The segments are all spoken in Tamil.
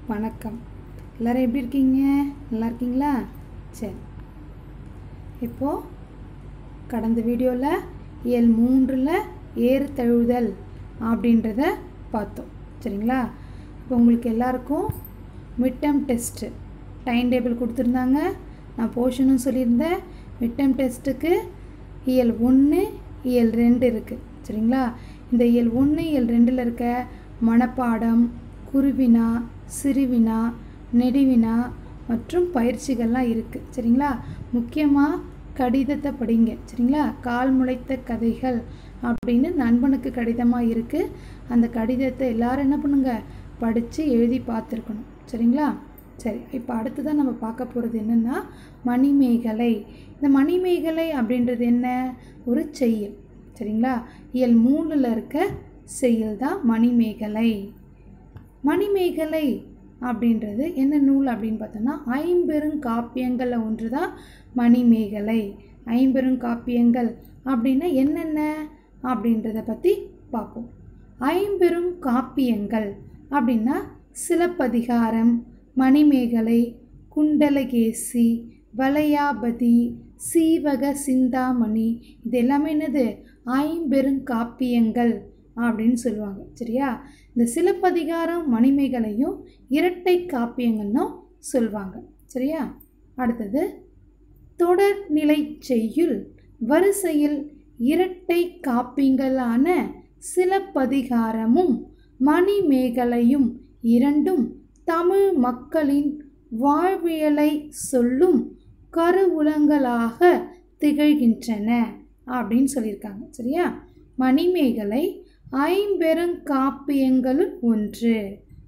வணக்கம் எல்லோரும் எப்படி இருக்கீங்க நல்லா இருக்கீங்களா சரி இப்போது கடந்த வீடியோவில் இயல் மூன்றில் ஏறு தழுவுதல் அப்படின்றத பார்த்தோம் சரிங்களா இப்போ உங்களுக்கு எல்லாருக்கும் மிட்டம் டெஸ்ட்டு டைம் டேபிள் கொடுத்துருந்தாங்க நான் போர்ஷனும் சொல்லியிருந்தேன் மிட்டம் டெஸ்ட்டுக்கு இயல் ஒன்று இயல் ரெண்டு இருக்குது சரிங்களா இந்த இயல் ஒன்று இயல் ரெண்டில் இருக்க மனப்பாடம் குருவினா சிறுவினா நெடுவினா மற்றும் பயிற்சிகள்லாம் இருக்குது சரிங்களா முக்கியமாக கடிதத்தை படிங்க சரிங்களா கால் முளைத்த கதைகள் அப்படின்னு நண்பனுக்கு கடிதமாக இருக்குது அந்த கடிதத்தை எல்லாரும் என்ன பண்ணுங்க படித்து எழுதி பார்த்துருக்கணும் சரிங்களா சரி இப்போ அடுத்ததான் நம்ம பார்க்க போகிறது என்னென்னா மணிமேகலை இந்த மணிமேகலை அப்படின்றது என்ன ஒரு செய்யுள் சரிங்களா இயல் மூணில் இருக்க செய்யுள் தான் மணிமேகலை மணிமேகலை அப்படின்றது என்ன நூல் அப்படின்னு பார்த்தோம்னா ஐம்பெரும் காப்பியங்களில் ஒன்று தான் மணிமேகலை ஐம்பெரும் காப்பியங்கள் அப்படின்னா என்னென்ன அப்படின்றத பற்றி பார்ப்போம் ஐம்பெரும் காப்பியங்கள் அப்படின்னா சிலப்பதிகாரம் மணிமேகலை குண்டலகேசி வளையாபதி சீவக சிந்தாமணி இது எல்லாமே என்னது ஐம்பெருங்காப்பியங்கள் அப்படின்னு சொல்லுவாங்க சரியா இந்த சிலப்பதிகாரம் மணிமேகலையும் இரட்டை காப்பியங்கள்னும் சொல்லுவாங்க சரியா அடுத்தது தொடர்நிலை செய்யுள் வரிசையில் இரட்டை காப்பியங்களான சிலப்பதிகாரமும் மணிமேகலையும் இரண்டும் தமிழ் மக்களின் வாழ்வியலை சொல்லும் கருவூலங்களாக திகழ்கின்றன அப்படின்னு சொல்லியிருக்காங்க சரியா மணிமேகலை ஐம்பெருங்காப்பியங்களுள் ஒன்று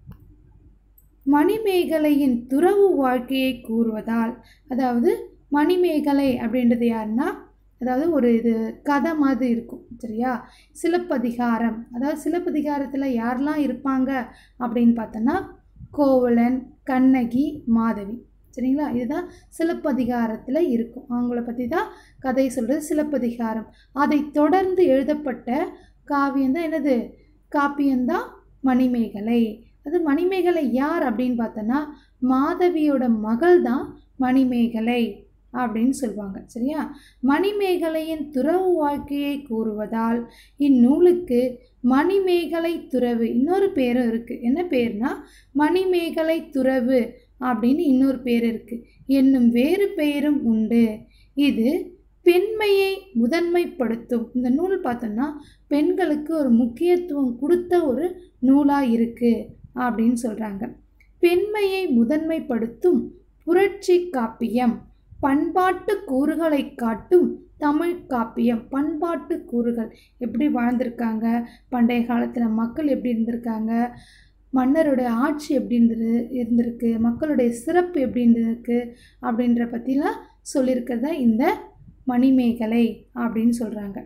மணிமேகலையின் துறவு வாழ்க்கையை கூறுவதால் அதாவது மணிமேகலை அப்படின்றது யாருன்னா அதாவது ஒரு இது கதை மாதிரி இருக்கும் சரியா சிலப்பதிகாரம் அதாவது சிலப்பதிகாரத்தில் யாரெல்லாம் இருப்பாங்க அப்படின்னு பார்த்தோன்னா கோவலன் கண்ணகி மாதவி சரிங்களா இதுதான் சிலப்பதிகாரத்தில் இருக்கும் அவங்கள பற்றி தான் கதை சொல்கிறது சிலப்பதிகாரம் அதை தொடர்ந்து எழுதப்பட்ட காவியம் தான் என்னது காப்பியம்தான் மணிமேகலை அது மணிமேகலை யார் அப்படின்னு பார்த்தோன்னா மாதவியோட மகள் தான் மணிமேகலை அப்படின்னு சொல்லுவாங்க சரியா மணிமேகலையின் துறவு வாழ்க்கையை கூறுவதால் இந்நூலுக்கு மணிமேகலை துறவு இன்னொரு பேரும் இருக்குது என்ன பேர்னா மணிமேகலை துறவு அப்படின்னு இன்னொரு பேர் இருக்குது என்னும் வேறு பெயரும் உண்டு இது பெண்மையை முதன்மைப்படுத்தும் இந்த நூல் பார்த்தோம்னா பெண்களுக்கு ஒரு முக்கியத்துவம் கொடுத்த ஒரு நூலாக இருக்குது அப்படின்னு சொல்கிறாங்க பெண்மையை முதன்மைப்படுத்தும் புரட்சி காப்பியம் பண்பாட்டு கூறுகளை காட்டும் தமிழ் காப்பியம் பண்பாட்டு கூறுகள் எப்படி வாழ்ந்திருக்காங்க பண்டைய காலத்தில் மக்கள் எப்படி இருந்திருக்காங்க மன்னருடைய ஆட்சி எப்படி இருந்தது இருந்திருக்கு மக்களுடைய சிறப்பு எப்படி இருந்திருக்கு அப்படின்ற பற்றிலாம் சொல்லியிருக்கிறதா இந்த மணிமேகலை அப்படின்னு சொல்கிறாங்க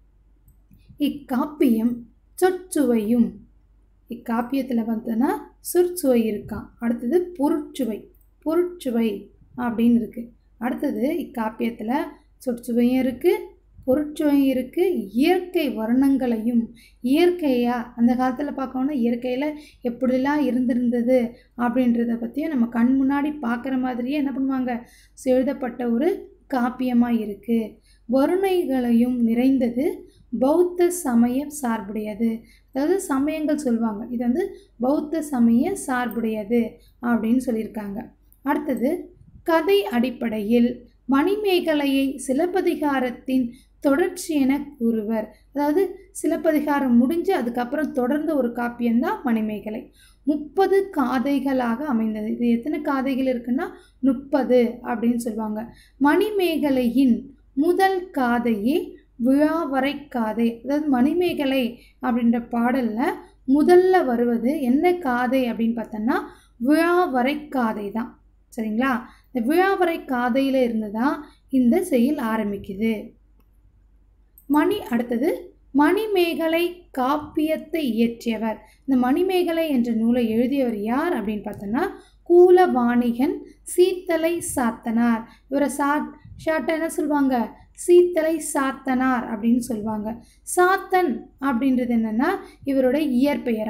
இக்காப்பியம் சொற்சுவையும் இக்காப்பியத்தில் பார்த்தோன்னா சொற்சுவை இருக்கான் அடுத்தது பொருட்சுவை பொருட்சுவை அப்படின்னு இருக்குது அடுத்தது இக்காப்பியத்தில் சொற்சுவையும் இருக்குது பொருட்சுவையும் இருக்குது இயற்கை வர்ணங்களையும் இயற்கையாக அந்த காலத்தில் பார்க்கணுன்னா இயற்கையில் எப்படிலாம் இருந்திருந்தது அப்படின்றத பற்றியும் நம்ம கண் முன்னாடி பார்க்குற மாதிரியே என்ன பண்ணுவாங்க எழுதப்பட்ட ஒரு காப்பியமாக இருக்குது வருணைகளையும் நிறைந்தது பௌத்த சமய சார்புடையது அதாவது சமயங்கள் சொல்லுவாங்க இது வந்து பௌத்த சமய சார்புடையது அப்படின்னு சொல்லியிருக்காங்க அடுத்தது கதை அடிப்படையில் மணிமேகலையை சிலப்பதிகாரத்தின் தொடர்ச்சி என கூறுவர் அதாவது சிலப்பதிகாரம் முடிஞ்சு அதுக்கப்புறம் தொடர்ந்த ஒரு காப்பியம்தான் மணிமேகலை முப்பது காதைகளாக அமைந்தது இது எத்தனை காதைகள் இருக்குன்னா முப்பது அப்படின்னு சொல்லுவாங்க மணிமேகலையின் முதல் காதையே விழாவரை காதை அதாவது மணிமேகலை அப்படின்ற பாடலில் முதல்ல வருவது என்ன காதை அப்படின்னு பார்த்தோன்னா விழாவரை காதை தான் சரிங்களா இந்த விழாவரை காதையில் இருந்து தான் இந்த செயல் ஆரம்பிக்குது மணி அடுத்தது மணிமேகலை காப்பியத்தை இயற்றியவர் இந்த மணிமேகலை என்ற நூலை எழுதியவர் யார் அப்படின்னு பார்த்தோன்னா கூலவாணிகன் சீத்தலை சாத்தனார் இவரை சா ஷார்ட்டாக என்ன சொல்லுவாங்க சீத்தலை சாத்தனார் அப்படின்னு சொல்லுவாங்க சாத்தன் அப்படின்றது என்னென்னா இவரோட இயற்பெயரா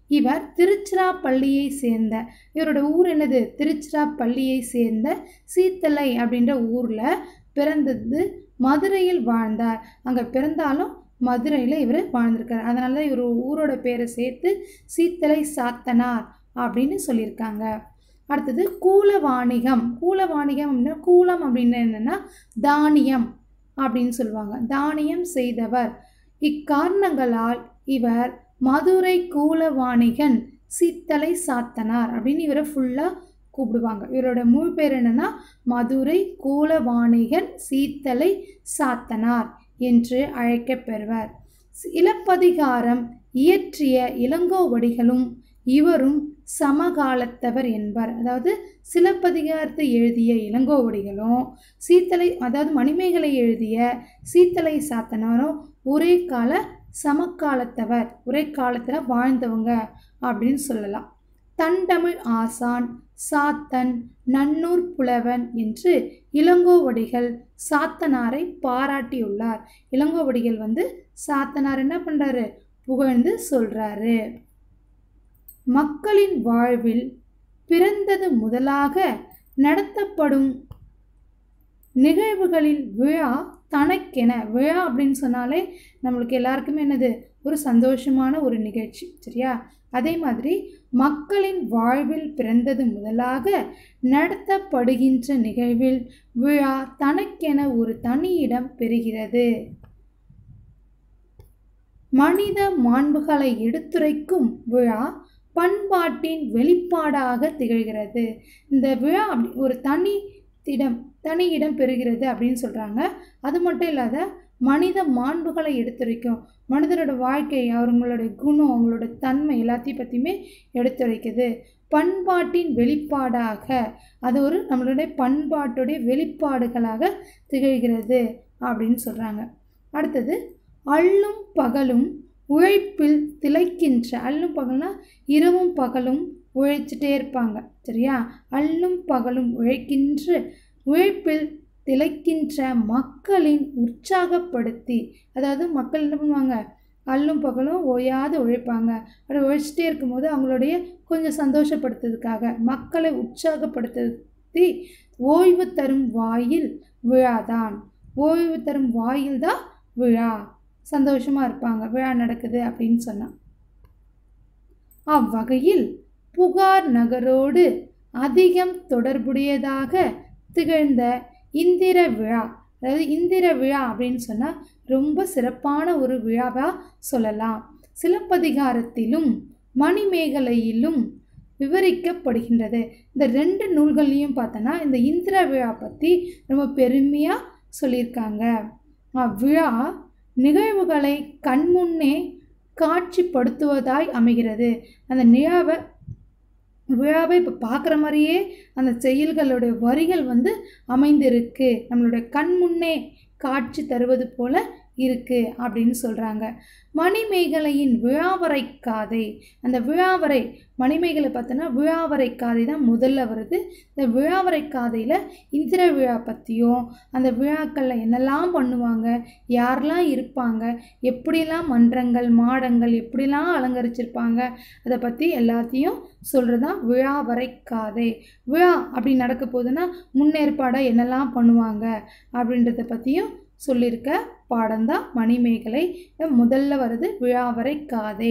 இவர் திருச்சிராப்பள்ளியை சேர்ந்த இவரோட ஊர் என்னது திருச்சிராப்பள்ளியை சேர்ந்த சீத்தலை அப்படின்ற ஊரில் பிறந்தது மதுரையில் வாழ்ந்தார் அங்கே பிறந்தாலும் மதுரையில் இவர் வாழ்ந்திருக்கார் அதனால தான் இவர் ஊரோட பேரை சேர்த்து சீத்தலை சாத்தனார் அப்படின்னு சொல்லியிருக்காங்க அடுத்தது கூல வாணிகம் கூல வாணிகம் அப்படின்னா கூலம் அப்படின்னு என்னென்னா தானியம் அப்படின்னு சொல்லுவாங்க தானியம் செய்தவர் இக்காரணங்களால் இவர் மதுரை கூலவாணிகன் சீத்தலை சாத்தனார் அப்படின்னு இவரை ஃபுல்லாக கூப்பிடுவாங்க இவரோட முழு பேர் என்னன்னா மதுரை கூலவாணிகன் சீத்தலை சாத்தனார் என்று அழைக்கப்பெறுவர் இலப்பதிகாரம் இயற்றிய இளங்கோவடிகளும் இவரும் சமகாலத்தவர் என்பர் அதாவது சிலப்பதிகாரத்தை எழுதிய இளங்கோவடிகளும் சீத்தலை அதாவது மணிமேகலை எழுதிய சீத்தலை சாத்தனாரும் ஒரே கால சமகாலத்தவர் ஒரே காலத்தில் வாழ்ந்தவங்க அப்படின்னு சொல்லலாம் தண்டமிழ் ஆசான் சாத்தன் நன்னூர் புலவன் என்று இளங்கோவடிகள் சாத்தனாரை பாராட்டியுள்ளார் இளங்கோவடிகள் வந்து சாத்தனார் என்ன பண்ணுறாரு புகழ்ந்து சொல்கிறாரு மக்களின் வாழ்வில் பிறந்தது முதலாக நடத்தப்படும் நிகழ்வுகளில் விழா தனக்கென விழா அப்படின்னு சொன்னாலே நம்மளுக்கு எல்லாருக்குமே என்னது ஒரு சந்தோஷமான ஒரு நிகழ்ச்சி சரியா அதே மாதிரி மக்களின் வாழ்வில் பிறந்தது முதலாக நடத்தப்படுகின்ற நிகழ்வில் விழா தனக்கென ஒரு தனி இடம் பெறுகிறது மனித மாண்புகளை எடுத்துரைக்கும் விழா பண்பாட்டின் வெளிப்பாடாக திகழ்கிறது இந்த விழா அப்படி ஒரு தனி இடம் தனி இடம் பெறுகிறது அப்படின்னு சொல்கிறாங்க அது மட்டும் இல்லாத மனித மாண்புகளை எடுத்துரைக்கும் மனிதனோட வாழ்க்கை அவங்களோட குணம் அவங்களோட தன்மை எல்லாத்தையும் பற்றியுமே எடுத்துரைக்குது பண்பாட்டின் வெளிப்பாடாக அது ஒரு நம்மளுடைய பண்பாட்டுடைய வெளிப்பாடுகளாக திகழ்கிறது அப்படின்னு சொல்கிறாங்க அடுத்தது அள்ளும் பகலும் உழைப்பில் திளைக்கின்ற அள்ளும் பகல்னா இரவும் பகலும் உழைச்சிட்டே இருப்பாங்க சரியா அள்ளும் பகலும் உழைக்கின்ற உழைப்பில் திளைக்கின்ற மக்களின் உற்சாகப்படுத்தி அதாவது மக்கள் என்ன பண்ணுவாங்க அல்லும் பகலும் ஓயாது உழைப்பாங்க அப்படி உழைச்சிட்டே இருக்கும்போது அவங்களுடைய கொஞ்சம் சந்தோஷப்படுத்துறதுக்காக மக்களை உற்சாகப்படுத்தி ஓய்வு தரும் வாயில் விழாதான் ஓய்வு தரும் வாயில் தான் விழா சந்தோஷமாக இருப்பாங்க விழா நடக்குது அப்படின்னு சொன்னான் அவ்வகையில் புகார் நகரோடு அதிகம் தொடர்புடையதாக திகழ்ந்த இந்திர விழா அதாவது இந்திர விழா அப்படின்னு சொன்னால் ரொம்ப சிறப்பான ஒரு விழாவாக சொல்லலாம் சிலப்பதிகாரத்திலும் மணிமேகலையிலும் விவரிக்கப்படுகின்றது இந்த ரெண்டு நூல்கள்லையும் பார்த்தோன்னா இந்த இந்திர விழா பற்றி ரொம்ப பெருமையாக சொல்லியிருக்காங்க அவ்விழா நிகழ்வுகளை கண்முன்னே காட்சிப்படுத்துவதாய் அமைகிறது அந்த நிழாவை விழாவை இப்போ பார்க்குற மாதிரியே அந்த செயல்களுடைய வரிகள் வந்து அமைந்திருக்கு நம்மளுடைய கண் முன்னே காட்சி தருவது போல இருக்கு அப்படின்னு சொல்கிறாங்க மணிமேகலையின் விழாவரை காதை அந்த விழாவரை மணிமேகலை பார்த்தோன்னா விழாவரை காதை தான் முதல்ல வருது இந்த விழாவரை காதையில் இந்திர விழா பற்றியும் அந்த விழாக்களில் என்னெல்லாம் பண்ணுவாங்க யாரெல்லாம் இருப்பாங்க எப்படிலாம் மன்றங்கள் மாடங்கள் எப்படிலாம் அலங்கரிச்சிருப்பாங்க அதை பற்றி எல்லாத்தையும் சொல்கிறதான் விழாவரை காதை விழா அப்படி நடக்க போகுதுன்னா முன்னேற்பாடாக என்னெல்லாம் பண்ணுவாங்க அப்படின்றத பற்றியும் சொல்லியிருக்க பாடம்தான் மணிமேகலை முதல்ல வருது விழாவரை காதை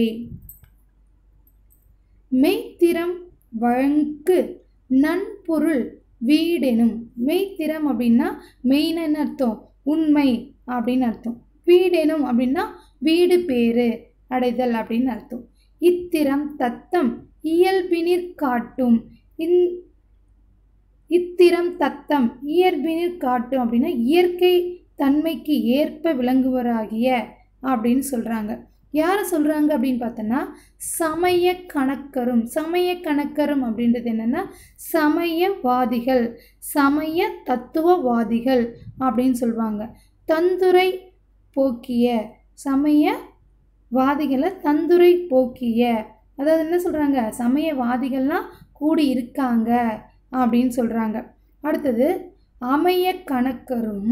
மெய்த்திறம் வழங்கு நன்பொருள் வீடெனும் மெய்த்திறம் அப்படின்னா மெயின்னு அர்த்தம் உண்மை அப்படின்னு அர்த்தம் வீடெனும் அப்படின்னா வீடு பேரு அடைதல் அப்படின்னு அர்த்தம் இத்திரம் தத்தம் இயல்பினிற் காட்டும் இன் இத்திரம் தத்தம் இயல்பினிற் காட்டும் அப்படின்னா இயற்கை தன்மைக்கு ஏற்ப விளங்குவராகிய அப்படின்னு சொல்கிறாங்க யாரை சொல்கிறாங்க அப்படின்னு பார்த்தோன்னா சமய கணக்கரும் சமய கணக்கரும் அப்படின்றது என்னென்னா சமயவாதிகள் சமய தத்துவவாதிகள் அப்படின்னு சொல்லுவாங்க தந்துரை போக்கிய சமய வாதிகளை தந்துரை போக்கிய அதாவது என்ன சொல்கிறாங்க சமயவாதிகள்லாம் கூடி இருக்காங்க அப்படின்னு சொல்கிறாங்க அடுத்தது அமைய கணக்கரும்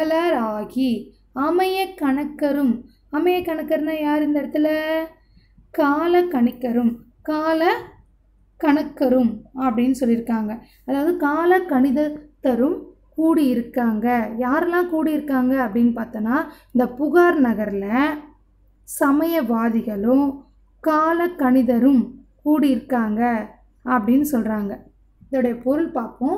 அகலராகி அமைய கணக்கரும் அமைய கணக்கர்னா யார் இந்த இடத்துல கால கணிக்கரும் கால கணக்கரும் அப்படின்னு சொல்லியிருக்காங்க அதாவது கால கணிதத்தரும் கூடி இருக்காங்க யாரெல்லாம் கூடி இருக்காங்க அப்படின்னு பார்த்தோன்னா இந்த புகார் நகரில் சமயவாதிகளும் கால கணிதரும் கூடி இருக்காங்க அப்படின்னு சொல்கிறாங்க இதோடைய பொருள் பார்ப்போம்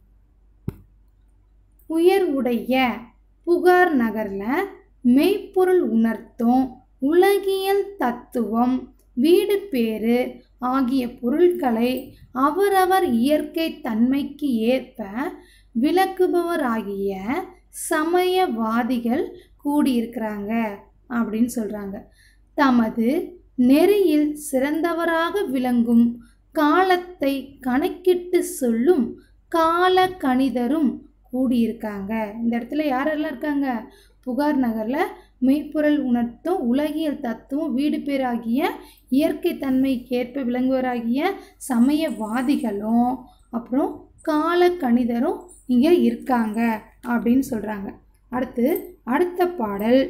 உயர்வுடைய புகார் நகரில் மெய்ப்பொருள் உணர்த்தும் உலகியல் தத்துவம் வீடு பேறு ஆகிய பொருட்களை அவரவர் இயற்கை தன்மைக்கு ஏற்ப விளக்குபவராகிய சமயவாதிகள் கூடியிருக்கிறாங்க அப்படின்னு சொல்கிறாங்க தமது நெறியில் சிறந்தவராக விளங்கும் காலத்தை கணக்கிட்டு சொல்லும் கால கணிதரும் கூடியிருக்காங்க இந்த இடத்துல யாரெல்லாம் இருக்காங்க புகார் நகரில் மெய்ப்பொருள் உணர்த்தும் உலகியல் தத்துவம் வீடு பேராகிய இயற்கை தன்மைக்கேற்ப விளங்குவராகிய சமயவாதிகளும் அப்புறம் கால கணிதரும் இங்கே இருக்காங்க அப்படின்னு சொல்கிறாங்க அடுத்து அடுத்த பாடல்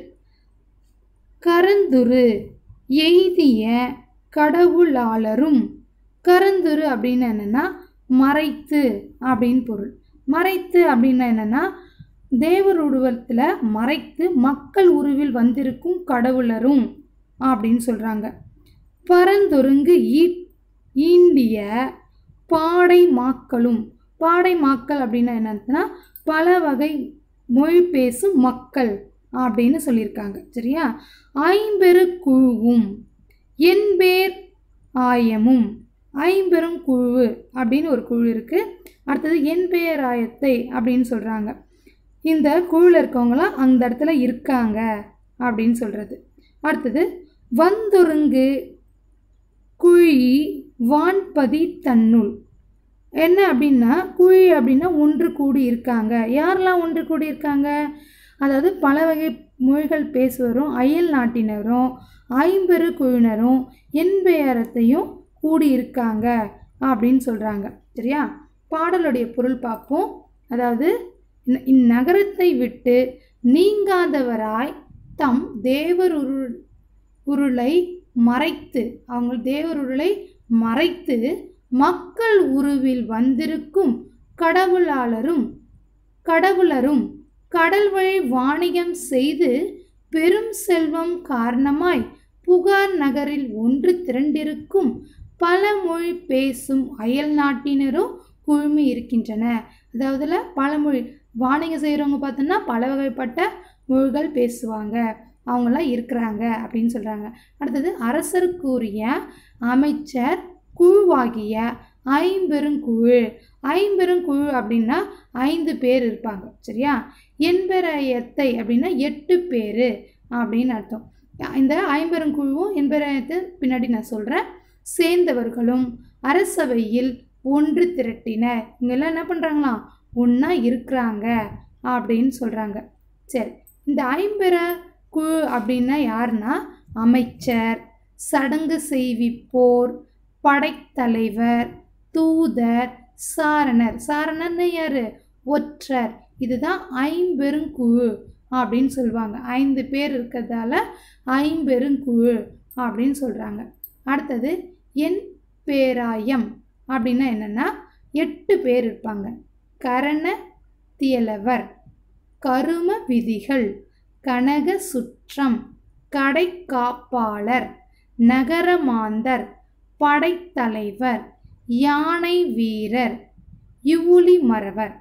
கருந்துரு எய்திய கடவுளாளரும் கருந்துரு அப்படின்னு என்னென்னா மறைத்து அப்படின்னு பொருள் மறைத்து அப்படின்னா என்னென்னா தேவர் உருவத்தில் மறைத்து மக்கள் உருவில் வந்திருக்கும் கடவுளரும் அப்படின்னு சொல்கிறாங்க பரந்தொருங்கு ஈ ஈண்டிய பாடை மாக்களும் பாடை மாக்கள் அப்படின்னா என்னன்னா பல வகை மொழி பேசும் மக்கள் அப்படின்னு சொல்லியிருக்காங்க சரியா ஐம்பெரு குழுவும் என்பேர் ஆயமும் ஐம்பெரும் குழு அப்படின்னு ஒரு குழு இருக்குது அடுத்தது என் பெயர் ஆயத்தை அப்படின்னு சொல்கிறாங்க இந்த குழுவில் இருக்கவங்களாம் அந்த இடத்துல இருக்காங்க அப்படின்னு சொல்கிறது அடுத்தது வந்தொருங்கு குழி வான்பதி தன்னுள் என்ன அப்படின்னா குழி அப்படின்னா ஒன்று கூடி இருக்காங்க யாரெல்லாம் ஒன்று கூடி இருக்காங்க அதாவது பல வகை மொழிகள் பேசுவரும் அயல் நாட்டினரும் ஐம்பெரு குழுவினரும் என்பெயரத்தையும் கூடி இருக்காங்க அப்படின்னு சொல்கிறாங்க சரியா பாடலுடைய பொருள் பார்ப்போம் அதாவது இந்- இந்நகரத்தை விட்டு நீங்காதவராய் தம் தேவர் உரு உருளை மறைத்து அவங்க தேவர் உருளை மறைத்து மக்கள் உருவில் வந்திருக்கும் கடவுளாளரும் கடவுளரும் கடல் வழி வாணிகம் செய்து பெரும் செல்வம் காரணமாய் புகார் நகரில் ஒன்று திரண்டிருக்கும் பல மொழி பேசும் அயல் நாட்டினரும் குழுமி இருக்கின்றன அதாவதுல பல மொழி வாணிகம் செய்கிறவங்க பார்த்தோன்னா பல வகைப்பட்ட மொழிகள் பேசுவாங்க அவங்களாம் இருக்கிறாங்க அப்படின்னு சொல்கிறாங்க அடுத்தது அரசருக்குரிய அமைச்சர் குழுவாகிய ஐம்பெருங்குழு ஐம்பெருங்குழு அப்படின்னா ஐந்து பேர் இருப்பாங்க சரியா எண்பெராயத்தை அப்படின்னா எட்டு பேர் அப்படின்னு அர்த்தம் இந்த ஐம்பெருங்குழுவும் எண்பெராயத்தை பின்னாடி நான் சொல்கிறேன் சேர்ந்தவர்களும் அரசவையில் ஒன்று திரட்டினர் இவங்கெல்லாம் என்ன பண்ணுறாங்களாம் ஒன்றா இருக்கிறாங்க அப்படின்னு சொல்கிறாங்க சரி இந்த ஐம்பெற குழு அப்படின்னா யாருன்னா அமைச்சர் சடங்கு செய்விப்போர் படைத்தலைவர் தூதர் சாரணர் சாரணர்னு யார் ஒற்றர் இதுதான் ஐம்பெருங்குழு அப்படின்னு சொல்லுவாங்க ஐந்து பேர் இருக்கிறதால ஐம்பெருங்குழு அப்படின்னு சொல்கிறாங்க அடுத்தது என் பேராயம் அப்படின்னா என்னென்னா எட்டு பேர் இருப்பாங்க கரண தியலவர் கரும விதிகள் கனக சுற்றம் கடைக்காப்பாளர் நகரமாந்தர் படைத்தலைவர் யானை வீரர் இவுளி மறவர்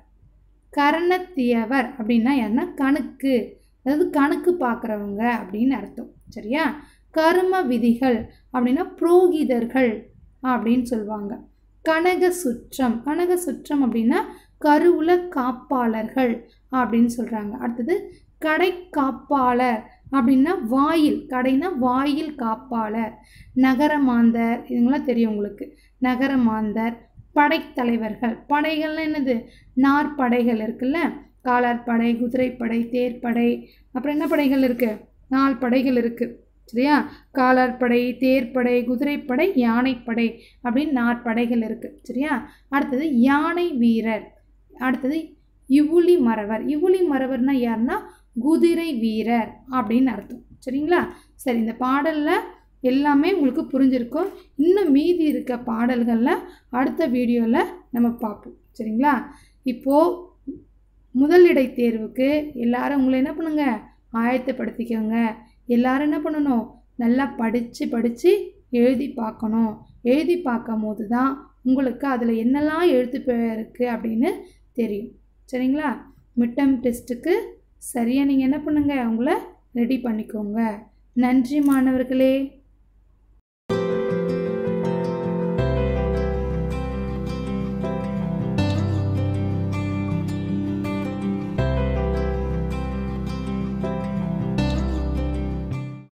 கரணத்தியவர் அப்படின்னா என்ன கணக்கு அதாவது கணக்கு பார்க்குறவங்க அப்படின்னு அர்த்தம் சரியா கரும விதிகள் அப்படின்னா புரோகிதர்கள் அப்படின்னு சொல்லுவாங்க கனக சுற்றம் கனக சுற்றம் அப்படின்னா கருவுல காப்பாளர்கள் அப்படின்னு சொல்கிறாங்க அடுத்தது கடை காப்பாளர் அப்படின்னா வாயில் கடைனா வாயில் காப்பாளர் நகரமாந்தர் இதுங்களாம் தெரியும் உங்களுக்கு நகரமாந்தர் படைத்தலைவர்கள் படைகள்லாம் என்னது நாற்படைகள் இருக்குல்ல காலாட்படை குதிரைப்படை தேர்ப்படை அப்புறம் என்ன படைகள் இருக்குது நாலு படைகள் இருக்குது சரியா காலாட்படை தேர்ப்படை குதிரைப்படை யானைப்படை அப்படின்னு நாற்படைகள் இருக்குது சரியா அடுத்தது யானை வீரர் அடுத்தது இவுளி மறவர் இவுளி மறவர்னா யாருன்னா குதிரை வீரர் அப்படின்னு அர்த்தம் சரிங்களா சரி இந்த பாடலில் எல்லாமே உங்களுக்கு புரிஞ்சிருக்கும் இன்னும் மீதி இருக்க பாடல்களில் அடுத்த வீடியோவில் நம்ம பார்ப்போம் சரிங்களா இப்போது முதலிடை தேர்வுக்கு எல்லாரும் உங்களை என்ன பண்ணுங்க ஆயத்தப்படுத்திக்கோங்க எல்லாரும் என்ன பண்ணணும் நல்லா படித்து படித்து எழுதி பார்க்கணும் எழுதி பார்க்கும் போது தான் உங்களுக்கு அதில் என்னெல்லாம் எழுத்து பிழை இருக்குது அப்படின்னு தெரியும் சரிங்களா மிட்டம் டெஸ்ட்டுக்கு சரியாக நீங்கள் என்ன பண்ணுங்கள் உங்களை ரெடி பண்ணிக்கோங்க நன்றி மாணவர்களே